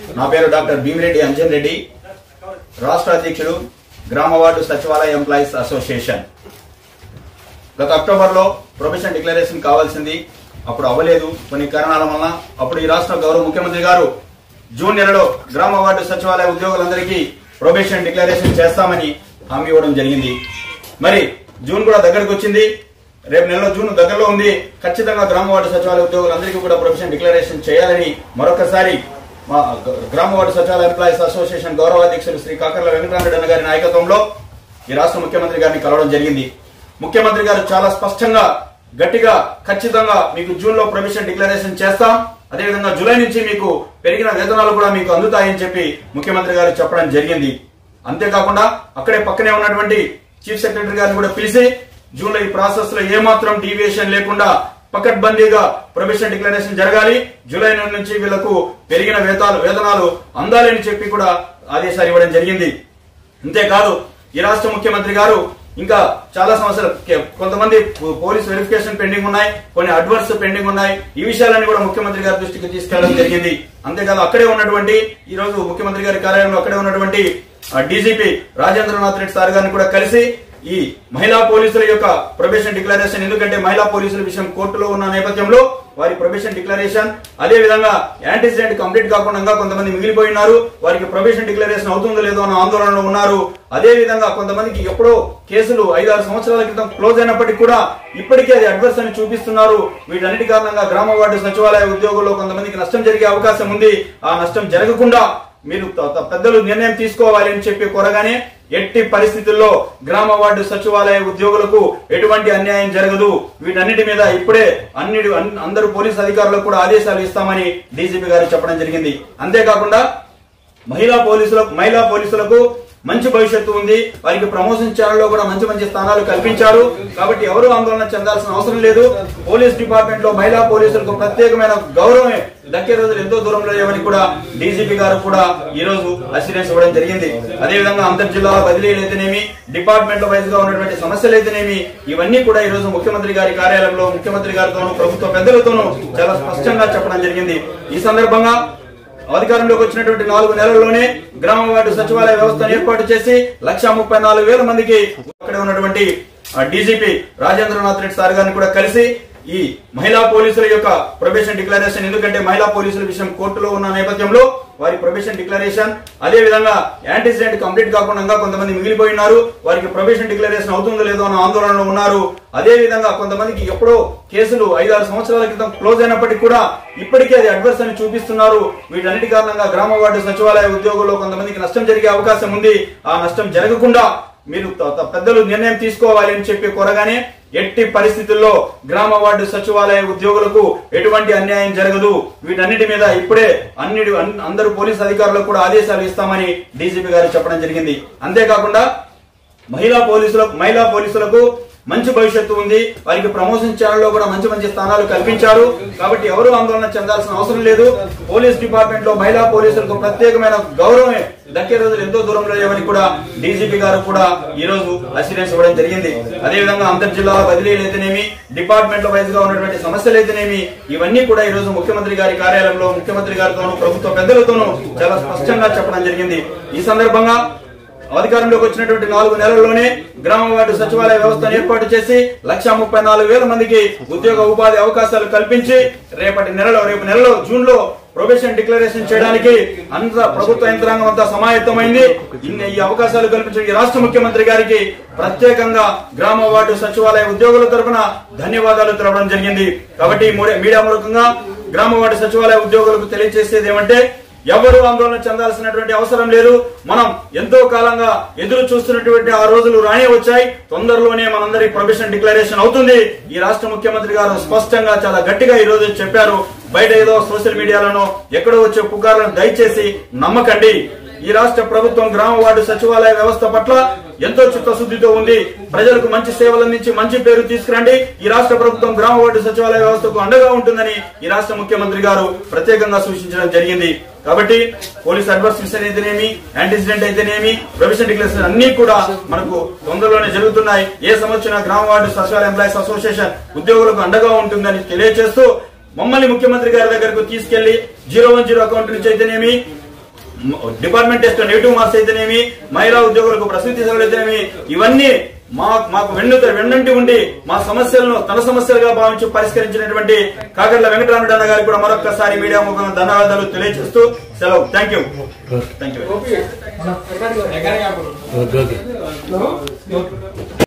నా పేరు డాక్టర్ భీమిరెడ్డి అంజన్ రెడ్డి రాష్ట్ర అధ్యక్షుడు గ్రామ వార్డు సచివాలయ ఎంప్లాయీస్ అసోసియేషన్ గత అక్టోబర్లో ప్రొఫెషన్ డిక్లరేషన్ కావాల్సింది అప్పుడు అవ్వలేదు కొన్ని కారణాల వలన అప్పుడు ఈ రాష్ట్ర గౌరవ ముఖ్యమంత్రి గారు జూన్ నెలలో గ్రామ వార్డు సచివాలయ ఉద్యోగులందరికీ ప్రొబేషన్ డిక్లరేషన్ చేస్తామని హామీ ఇవ్వడం జరిగింది మరి జూన్ కూడా దగ్గరకు వచ్చింది రేపు నెలలో జూన్ దగ్గరలో ఉంది ఖచ్చితంగా గ్రామ వార్డు సచివాలయ ఉద్యోగులందరికీ కూడా ప్రొఫెషన్ డిక్లరేషన్ చేయాలని మరొకసారి మా గ- గ్రామ వార్డు సచివాలయ ఎంప్లాయీస్ అసోసియేషన్ గౌరవ అధ్యక్షులు శ్రీ కాకర్ల వెంకటరామరెడ్డి అన్న గారి నాయకత్వంలో ఈ రాష్ట్ర ముఖ్యమంత్రి గారిని కలవడం జరిగింది ముఖ్యమంత్రి గారు చాలా స్పష్టంగా గట్టిగా ఖచ్చితంగా మీకు జూన్ లో ప్రొవిషన్ డిక్లరేషన్ చేస్తాం అదేవిధంగా జూలై నుంచి మీకు పెరిగిన వేతనాలు కూడా మీకు అందుతాయని చెప్పి ముఖ్యమంత్రి గారు చెప్పడం జరిగింది అంతేకాకుండా అక్కడే పక్కనే ఉన్నటువంటి చీఫ్ సెక్రటరీ గారిని కూడా పిలిచి జూన్ లో ఈ ప్రాసెస్ లో ఏమాత్రం డీవియేషన్ లేకుండా పకడ్బందీగా ప్రొవిషన్ డిక్లరేషన్ జరగాలి జూలై నెల నుంచి వీళ్లకు పెరిగిన వేతాలు వేతనాలు అందాలని చెప్పి కూడా ఆదేశాలు ఇవ్వడం జరిగింది అంతేకాదు ఈ రాష్ట్ర ముఖ్యమంత్రి గారు ఇంకా చాలా సమస్యలు కే- కొంతమంది పో- పోలీస్ వెరిఫికేషన్ పెండింగ్ ఉన్నాయి కొన్ని అడ్వర్స్ పెండింగ్ ఉన్నాయి ఈ విషయాలన్నీ కూడా ముఖ్యమంత్రి గారి దృష్టికి తీసుకెళ్లడం జరిగింది అంతేకాదు అక్కడే ఉన్నటువంటి ఈ రోజు ముఖ్యమంత్రి గారి కార్యాలయంలో అక్కడే ఉన్నటువంటి డీజీపీ రాజేంద్రనాథ్ రెడ్డి సార్ గారిని కూడా కలిసి ఈ మహిళా పోలీసుల యొక్క ప్రొబేషన్ డిక్లరేషన్ ఎందుకంటే మహిళా పోలీసుల విషయం కోర్టులో ఉన్న నేపథ్యంలో వారి ప్రొబేషన్ డిక్లరేషన్ అదే విధంగా యాంటీసిడెంట్ కంప్లీట్ కాకుండా ఇంకా కొంతమంది మిగిలిపోయినారు వారికి ప్రొబేషన్ డిక్లరేషన్ అవుతుందో లేదో అన్న ఆందోళనలో ఉన్నారు అదే విధంగా కొంతమందికి ఎప్పుడో కేసులు ఐదారు సంవత్సరాల క్రితం క్లోజ్ అయినప్పటికీ కూడా ఇప్పటికే అది అడ్వర్స్ అని చూపిస్తున్నారు వీటన్నిటి కారణంగా గ్రామ వార్డు సచివాలయ ఉద్యోగుల్లో కొంతమందికి నష్టం జరిగే అవకాశం ఉంది ఆ నష్టం జరగకుండా మీరు త- త- పెద్దలు నిర్ణయం తీసుకోవాలి అని చెప్పి కోరగానే ఎట్టి పరిస్థితుల్లో గ్రామ వార్డు సచివాలయ ఉద్యోగులకు ఎటువంటి అన్యాయం జరగదు వీటన్నిటి మీద ఇప్పుడే అన్ని అన్- అందరూ పోలీస్ అధికారులకు కూడా ఆదేశాలు ఇస్తామని డీజీపీ గారు చెప్పడం జరిగింది అంతేకాకుండా మహిళా పోలీసులకు మహిళా పోలీసులకు మంచి భవిష్యత్తు ఉంది వారికి ప్రమోషన్ ఛానల్లో కూడా మంచి మంచి స్థానాలు కల్పించారు కాబట్టి ఎవరు ఆందోళన చెందాల్సిన అవసరం లేదు పోలీస్ డిపార్ట్మెంట్ లో మహిళా పోలీసులకు ప్రత్యేకమైన గౌరవమే దక్కే రోజులు ఎంతో దూరంలో లేవని కూడా డీజీపీ గారు కూడా ఈ రోజు అసిరెన్స్ ఇవ్వడం జరిగింది అదేవిధంగా అంతర్ జిల్లా బదిలీలు అయితేనేమి డిపార్ట్మెంట్ వైజ్ గా ఉన్నటువంటి సమస్యలు అయితేనేమి ఇవన్నీ కూడా ఈ రోజు ముఖ్యమంత్రి గారి కార్యాలయంలో ముఖ్యమంత్రి గారితోనూ ప్రభుత్వ పెద్దలతోనూ చాలా స్పష్టంగా చెప్పడం జరిగింది ఈ సందర్భంగా అధికారంలోకి వచ్చినటువంటి నాలుగు నెలల్లోనే గ్రామ వార్డు సచివాలయ వ్యవస్థను ఏర్పాటు చేసి లక్ష ముప్పై నాలుగు వేల మందికి అక్కడే ఉన్నటువంటి డీజీపీ రాజేంద్రనాథ్ రెడ్డి సార్ గారిని కూడా కలిసి ఈ మహిళా పోలీసుల యొక్క ప్రొబేషన్ డిక్లరేషన్ ఎందుకంటే మహిళా పోలీసుల విషయం కోర్టులో ఉన్న నేపథ్యంలో వారి ప్రొబేషన్ డిక్లరేషన్ అదే విధంగా యాంటీసిడెంట్ కంప్లీట్ కాకుండా ఇంకా కొంతమంది మిగిలిపోయినారు వారికి ప్రొబేషన్ డిక్లరేషన్ అవుతుందో లేదో అన్న ఆందోళనలో ఉన్నారు అదే విధంగా కొంతమందికి ఎప్పుడో కేసులు ఐదారు సంవత్సరాల క్రితం క్లోజ్ అయినప్పటికీ కూడా ఇప్పటికే అది అడ్వర్స్ అని చూపిస్తున్నారు వీటన్నిటి కారణంగా గ్రామ వార్డు సచివాలయ ఉద్యోగుల్లో కొంతమందికి నష్టం జరిగే అవకాశం ఉంది ఆ నష్టం జరగకుండా మీరు త- త- పెద్దలు నిర్ణయం తీసుకోవాలి అని చెప్పి కోరగానే ఎట్టి పరిస్థితుల్లో గ్రామ వార్డు సచివాలయ ఉద్యోగులకు ఎటువంటి అన్యాయం జరగదు వీటన్నిటి మీద ఇప్పుడే అన్ని అన్- అందరూ పోలీస్ అధికారులకు కూడా ఆదేశాలు ఇస్తామని డీజీపీ గారు చెప్పడం జరిగింది అంతేకాకుండా మహిళా పోలీసులకు మహిళా పోలీసులకు మంచి భవిష్యత్తు ఉంది వారికి ప్రమోషన్ ఛానల్లో కూడా మంచి మంచి స్థానాలు కల్పించారు కాబట్టి ఎవరు ఆందోళన చెందాల్సిన అవసరం లేదు పోలీస్ డిపార్ట్మెంట్ లో మహిళా పోలీసులకు ప్రత్యేకమైన గౌరవమే దక్కే రోజులు ఎంతో దూరంలో లేవని కూడా డీజీపీ గారు కూడా ఈ రోజు అసిరెన్స్ ఇవ్వడం జరిగింది అదేవిధంగా అంతర్ జిల్లా బదిలీలు అయితేనేమి డిపార్ట్మెంట్ వైజ్ గా ఉన్నటువంటి సమస్యలు అయితేనేమి ఇవన్నీ కూడా ఈ రోజు ముఖ్యమంత్రి గారి కార్యాలయంలో ముఖ్యమంత్రి గారితోనూ ప్రభుత్వ పెద్దలతోనూ చాలా స్పష్టంగా చెప్పడం జరిగింది ఈ సందర్భంగా అధికారంలోకి వచ్చినటువంటి నాలుగు నెలల్లోనే గ్రామ వార్డు సచివాలయ వ్యవస్థను ఏర్పాటు చేసి లక్ష ముప్పై నాలుగు వేల మందికి ఉద్యోగ ఉపాధి అవకాశాలు కల్పించి రేపటి నెలలో రేపు నెలలో జూన్ లో ప్రొబేషన్ డిక్లరేషన్ చేయడానికి అంత ప్రభుత్వ యంత్రాంగం అంతా సమాయత్తమైంది ఇన్ని ఈ అవకాశాలు కల్పించిన ఈ రాష్ట్ర ముఖ్యమంత్రి గారికి ప్రత్యేకంగా గ్రామ వార్డు సచివాలయ ఉద్యోగుల తరపున ధన్యవాదాలు తెలపడం జరిగింది కాబట్టి ఈ మూడే- మీడియా మూలకంగా గ్రామ వార్డు సచివాలయ ఉద్యోగులకు తెలియజేసేది ఏమంటే ఎవరు ఆందోళన చెందాల్సినటువంటి అవసరం లేదు మనం ఎంతో కాలంగా ఎదురు చూస్తున్నటువంటి ఆ రోజులు రానే వచ్చాయి తొందరలోనే మనందరి ప్రొఫెషన్ డిక్లరేషన్ అవుతుంది ఈ రాష్ట్ర ముఖ్యమంత్రి గారు స్పష్టంగా చాలా గట్టిగా ఈ రోజు చెప్పారు బయట ఏదో సోషల్ మీడియాలోనో ఎక్కడో వచ్చే పుకార్లను దయచేసి నమ్మకండి ఈ రాష్ట్ర ప్రభుత్వం గ్రామ వార్డు సచివాలయ వ్యవస్థ పట్ల ఎంతో చిత్తశుద్ధితో ఉంది ప్రజలకు మంచి సేవలు అందించి మంచి పేరు తీసుకురండి ఈ రాష్ట్ర ప్రభుత్వం గ్రామ వార్డు సచివాలయ వ్యవస్థకు అండగా ఉంటుందని ఈ రాష్ట్ర ముఖ్యమంత్రి గారు ప్రత్యేకంగా సూచించడం జరిగింది కాబట్టి పోలీస్ అడ్వర్స్ విషయం అయితేనేమి యాంటిసిడెంట్ అయితేనేమి ప్రొవిషన్ డిక్లరేషన్ అన్ని కూడా మనకు తొందరలోనే జరుగుతున్నాయి ఏ సంవత్సరం గ్రామ వార్డు సచివాలయ ఎంప్లాయీస్ అసోసియేషన్ ఉద్యోగులకు అండగా ఉంటుందని తెలియజేస్తూ మమ్మల్ని ముఖ్యమంత్రి గారి దగ్గరకు తీసుకెళ్లి జీరో వన్ జీరో అకౌంట్ నుంచి అయితేనేమి డిపార్ట్మెంట్ టెస్ట్ నెగిటివ్ మార్క్స్ అయితేనేమి మహిళా ఉద్యోగులకు ప్రసూతి సేవలు అయితేనేమి ఇవన్నీ మా మాకు వెన్నుత వెన్నంటి ఉండి మా సమస్యలను తన సమస్యలుగా భావించి పరిష్కరించినటువంటి కాకర్ల వెంకటరామరెడ్డి అన్న గారికి కూడా మరొకసారి మీడియా ముఖంగా ధన్యవాదాలు తెలియజేస్తూ సెలవు thank you thank you okay okay